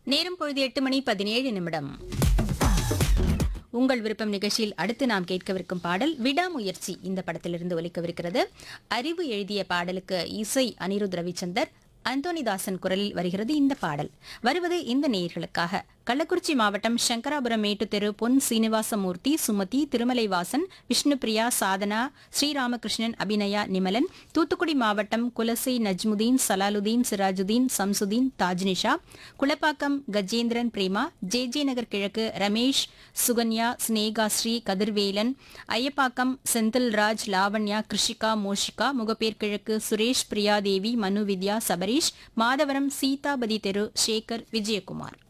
நேரம் பொழுது எட்டு மணி பதினேழு நிமிடம் உங்கள் விருப்பம் நிகழ்ச்சியில் அடுத்து நாம் கேட்கவிருக்கும் பாடல் விடாமுயற்சி இந்த படத்திலிருந்து ஒலிக்கவிருக்கிறது அறிவு எழுதிய பாடலுக்கு இசை அனிருத் ரவிச்சந்தர் அந்தோனிதாசன் குரலில் வருகிறது இந்த பாடல் வருவது இந்த நேயர்களுக்காக கள்ளக்குறிச்சி மாவட்டம் சங்கராபுரம் மேட்டு தெரு பொன் சீனிவாசமூர்த்தி சுமதி திருமலைவாசன் விஷ்ணுபிரியா சாதனா ஸ்ரீராமகிருஷ்ணன் அபிநயா நிமலன் தூத்துக்குடி மாவட்டம் குலசை நஜ்முதீன் சலாலுதீன் சிராஜுதீன் சம்சுதீன் தாஜ்னிஷா குளப்பாக்கம் கஜேந்திரன் பிரேமா ஜே ஜே நகர் கிழக்கு ரமேஷ் சுகன்யா ஸ்னேகா ஸ்ரீ கதிர்வேலன் ஐயப்பாக்கம் செந்தில்ராஜ் லாவண்யா கிருஷிகா மோஷிகா முகப்பேர் கிழக்கு சுரேஷ் பிரியாதேவி மனு வித்யா சபரீஷ் மாதவரம் சீதாபதி தெரு சேகர் விஜயகுமார்